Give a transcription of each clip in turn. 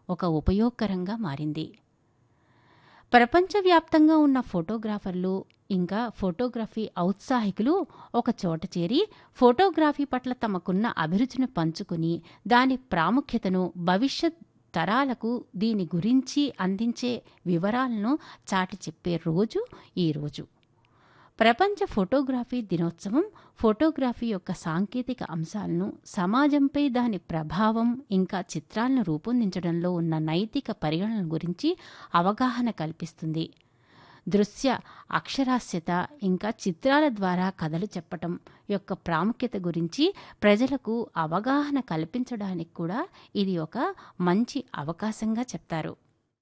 ఒక ఉపయోగకరంగా మారింది ప్రపంచవ్యాప్తంగా ఉన్న ఫోటోగ్రాఫర్లు ఇంకా ఫోటోగ్రఫీ ఔత్సాహికులు ఒక చోట చేరి ఫోటోగ్రఫీ పట్ల తమకున్న అభిరుచిని పంచుకుని దాని ప్రాముఖ్యతను భవిష్యత్ తరాలకు దీని గురించి అందించే వివరాలను చాటి చెప్పే రోజు ఈ రోజు ప్రపంచ ఫోటోగ్రఫీ దినోత్సవం ఫోటోగ్రఫీ యొక్క సాంకేతిక అంశాలను సమాజంపై దాని ప్రభావం ఇంకా చిత్రాలను రూపొందించడంలో ఉన్న నైతిక పరిగణన గురించి అవగాహన కల్పిస్తుంది దృశ్య అక్షరాస్యత ఇంకా చిత్రాల ద్వారా కథలు చెప్పటం యొక్క ప్రాముఖ్యత గురించి ప్రజలకు అవగాహన కల్పించడానికి కూడా ఇది ఒక మంచి అవకాశంగా చెప్తారు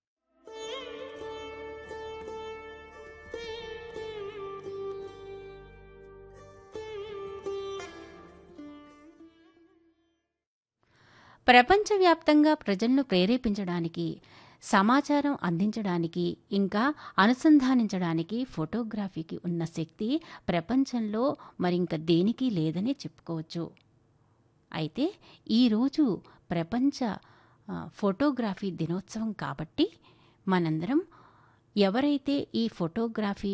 ప్రపంచవ్యాప్తంగా ప్రజలను ప్రేరేపించడానికి సమాచారం అందించడానికి ఇంకా అనుసంధానించడానికి ఫోటోగ్రఫీకి ఉన్న శక్తి ప్రపంచంలో మరింక దేనికి లేదని చెప్పుకోవచ్చు అయితే ఈరోజు ప్రపంచ ఆ, ఫోటోగ్రఫీ దినోత్సవం కాబట్టి మనందరం ఎవరైతే ఈ ఫోటోగ్రఫీ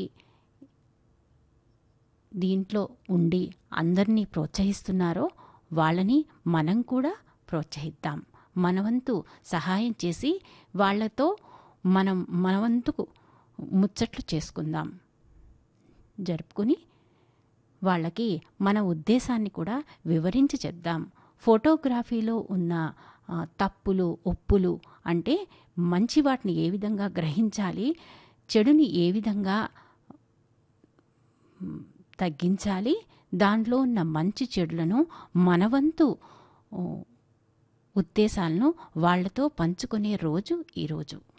దీంట్లో ఉండి అందరినీ ప్రోత్సహిస్తున్నారో వాళ్ళని మనం కూడా ప్రోత్సహిద్దాం మనవంతు సహాయం చేసి వాళ్ళతో మనం మనవంతుకు ముచ్చట్లు చేసుకుందాం జరుపుకుని వాళ్ళకి మన ఉద్దేశాన్ని కూడా వివరించి చెప్దాం ఫోటోగ్రఫీలో ఉన్న ఆ, తప్పులు ఒప్పులు అంటే మంచి వాటిని ఏ విధంగా గ్రహించాలి చెడుని ఏ విధంగా మ్, తగ్గించాలి దాంట్లో ఉన్న మంచి చెడులను మనవంతు ఓ, ఉద్దేశాలను వాళ్లతో పంచుకునే రోజు ఈరోజు